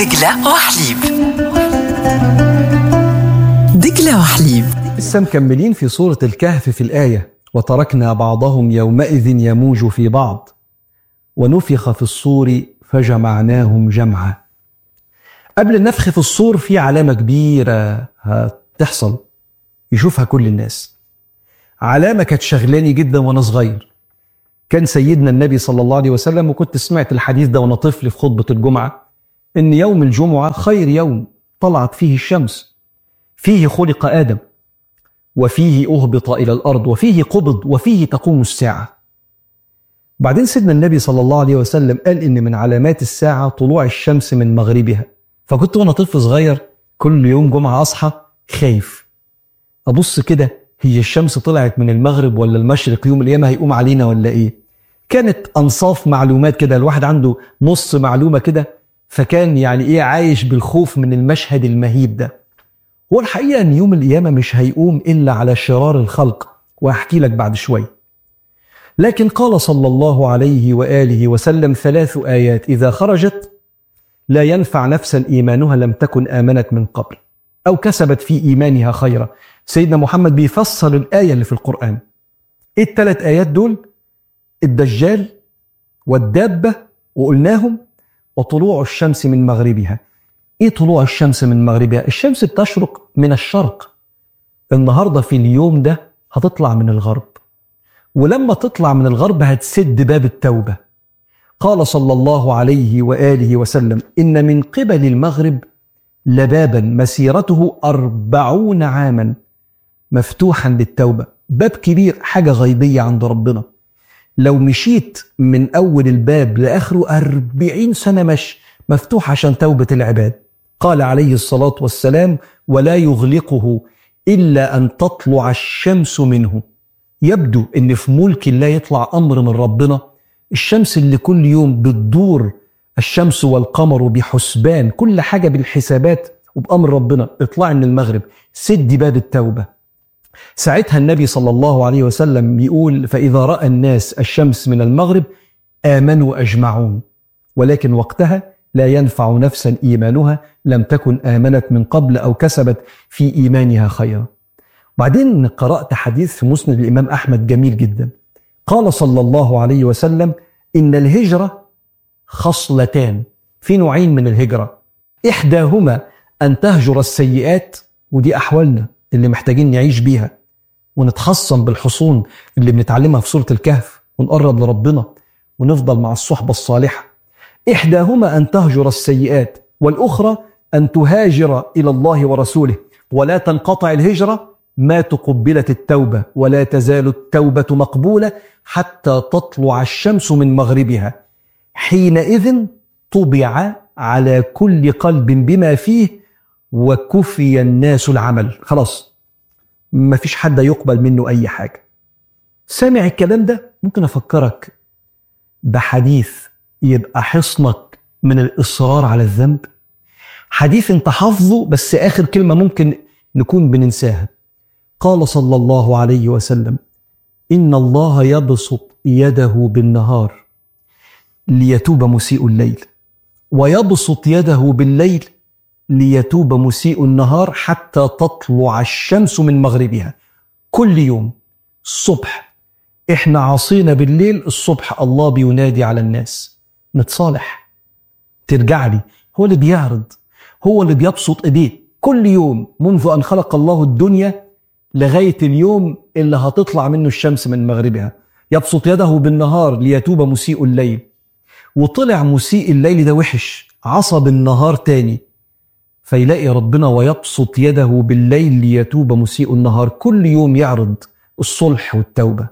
دجلة وحليب دجلة وحليب لسه مكملين في سورة الكهف في الآية وتركنا بعضهم يومئذ يموج في بعض ونفخ في الصور فجمعناهم جمعا قبل النفخ في الصور في علامة كبيرة هتحصل يشوفها كل الناس علامة كانت شغلاني جدا وأنا صغير كان سيدنا النبي صلى الله عليه وسلم وكنت سمعت الحديث ده وأنا طفل في خطبة الجمعة إن يوم الجمعة خير يوم طلعت فيه الشمس فيه خلق آدم وفيه أهبط إلى الأرض وفيه قبض وفيه تقوم الساعة بعدين سيدنا النبي صلى الله عليه وسلم قال إن من علامات الساعة طلوع الشمس من مغربها فكنت وأنا طفل صغير كل يوم جمعة أصحى خايف أبص كده هي الشمس طلعت من المغرب ولا المشرق يوم القيامة هيقوم علينا ولا إيه كانت أنصاف معلومات كده الواحد عنده نص معلومة كده فكان يعني إيه عايش بالخوف من المشهد المهيب ده هو الحقيقة أن يوم القيامة مش هيقوم إلا على شرار الخلق وهحكي لك بعد شوية لكن قال صلى الله عليه وآله وسلم ثلاث آيات إذا خرجت لا ينفع نفسا إيمانها لم تكن آمنت من قبل أو كسبت في إيمانها خيرا سيدنا محمد بيفسر الآية اللي في القرآن إيه الثلاث آيات دول الدجال والدابة وقلناهم وطلوع الشمس من مغربها ايه طلوع الشمس من مغربها الشمس بتشرق من الشرق النهارده في اليوم ده هتطلع من الغرب ولما تطلع من الغرب هتسد باب التوبه قال صلى الله عليه واله وسلم ان من قبل المغرب لبابا مسيرته أربعون عاما مفتوحا للتوبه باب كبير حاجه غيبيه عند ربنا لو مشيت من أول الباب لآخره أربعين سنة مشي مفتوح عشان توبة العباد قال عليه الصلاة والسلام ولا يغلقه إلا أن تطلع الشمس منه يبدو أن في ملك الله يطلع أمر من ربنا الشمس اللي كل يوم بتدور الشمس والقمر بحسبان كل حاجة بالحسابات وبأمر ربنا اطلع من المغرب سد باب التوبة ساعتها النبي صلى الله عليه وسلم بيقول فإذا رأى الناس الشمس من المغرب آمنوا أجمعون ولكن وقتها لا ينفع نفسا إيمانها لم تكن آمنت من قبل أو كسبت في إيمانها خيرا بعدين قرأت حديث في مسند الإمام أحمد جميل جدا قال صلى الله عليه وسلم إن الهجرة خصلتان في نوعين من الهجرة إحداهما أن تهجر السيئات ودي أحوالنا اللي محتاجين نعيش بيها ونتحصن بالحصون اللي بنتعلمها في سورة الكهف ونقرب لربنا ونفضل مع الصحبة الصالحة إحداهما أن تهجر السيئات والأخرى أن تهاجر إلى الله ورسوله ولا تنقطع الهجرة ما تقبلت التوبة ولا تزال التوبة مقبولة حتى تطلع الشمس من مغربها حينئذ طبع على كل قلب بما فيه وكفي الناس العمل خلاص ما فيش حد يقبل منه أي حاجة سامع الكلام ده ممكن أفكرك بحديث يبقى حصنك من الإصرار على الذنب حديث انت حافظه بس آخر كلمة ممكن نكون بننساها قال صلى الله عليه وسلم إن الله يبسط يده بالنهار ليتوب مسيء الليل ويبسط يده بالليل ليتوب مسيء النهار حتى تطلع الشمس من مغربها كل يوم الصبح احنا عصينا بالليل الصبح الله بينادي على الناس نتصالح ترجع لي هو اللي بيعرض هو اللي بيبسط ايديه كل يوم منذ ان خلق الله الدنيا لغايه اليوم اللي هتطلع منه الشمس من مغربها يبسط يده بالنهار ليتوب مسيء الليل وطلع مسيء الليل ده وحش عصى بالنهار تاني فيلاقي ربنا ويبسط يده بالليل ليتوب مسيء النهار كل يوم يعرض الصلح والتوبه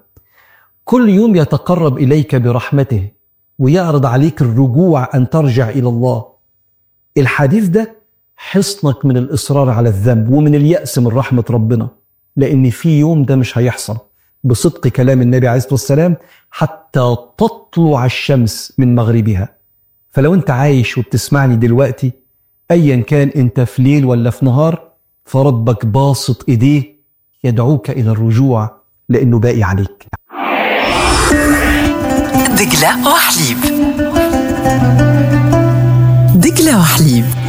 كل يوم يتقرب اليك برحمته ويعرض عليك الرجوع ان ترجع الى الله الحديث ده حصنك من الاصرار على الذنب ومن الياس من رحمه ربنا لان في يوم ده مش هيحصل بصدق كلام النبي عليه الصلاه والسلام حتى تطلع الشمس من مغربها فلو انت عايش وبتسمعني دلوقتي ايا كان انت في ليل ولا في نهار فربك باسط ايديه يدعوك الى الرجوع لانه باقي عليك دجلة وحليب دجلة وحليب